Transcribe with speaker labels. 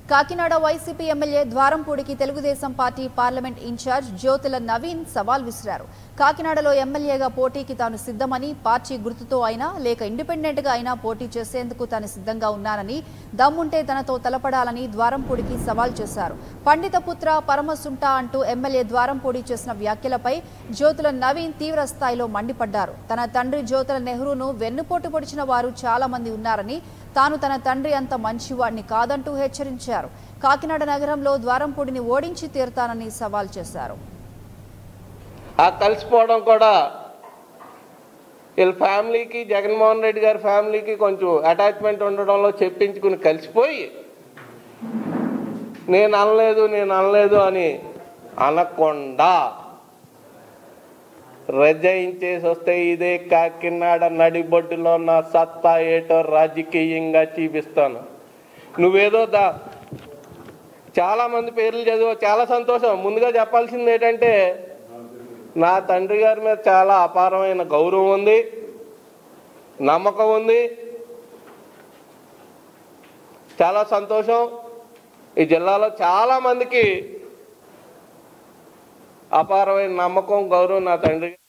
Speaker 1: Kakinada YCP MLA ద్వారంపూడికి Telugu Desam party parliament incharge Jyothula Naveen సవాల్ విసిరారు కాకినాడలో ఎమ్మెల్యేగా పోటీకి తాను సిద్ధమని పార్టీ గుర్తుతో అయినా లేక ఇండిపెండెంట్ గా అయినా పోటీ చేసేందుకు తాను సిద్ధంగా ఉన్నానని దమ్ముంటే తనతో తలపడాలని ద్వారంపూడికి సవాల్ చేశారు పండిత పుత్ర పరమసుంట అంటూ ఎమ్మెల్యే ద్వారంపూడి చేసిన వ్యాఖ్యలపై జ్యోతుల నవీన్ తీవ్ర స్థాయిలో మండిపడ్డారు తన తండ్రి జ్యోతుల నెహ్రూను వెన్నుపోటు పొడిచిన వారు చాలా మంది ఉన్నారని తాను తన తండ్రి అంత మంచివాడిని కాదంటూ హెచ్చరించారు కాకినాడ నగరంలో ద్వారంపూడిని ఓడించి తీరుతానని సవాల్ చేశారు
Speaker 2: ఆ కలిసిపోవడం కూడా వీళ్ళ ఫ్యామిలీకి జగన్మోహన్ రెడ్డి గారి ఫ్యామిలీకి కొంచెం అటాచ్మెంట్ ఉండడంలో చెప్పించుకుని కలిసిపోయి నేను అనలేదు నేను అనలేదు అని అనకుండా రజయించేసి వస్తే ఇదే కాకినాడ నడిబొడ్డులో నా సత్తా ఏటో రాజకీయంగా చూపిస్తాను నువ్వేదో దా చాలా మంది పేర్లు చదివా చాలా సంతోషం ముందుగా చెప్పాల్సింది ఏంటంటే నా తండ్రి గారి మీద చాలా అపారమైన గౌరవం ఉంది నమ్మకం ఉంది చాలా సంతోషం ఈ జిల్లాలో చాలా మందికి అపారమైన నమ్మకం గౌరవం నా తండ్రి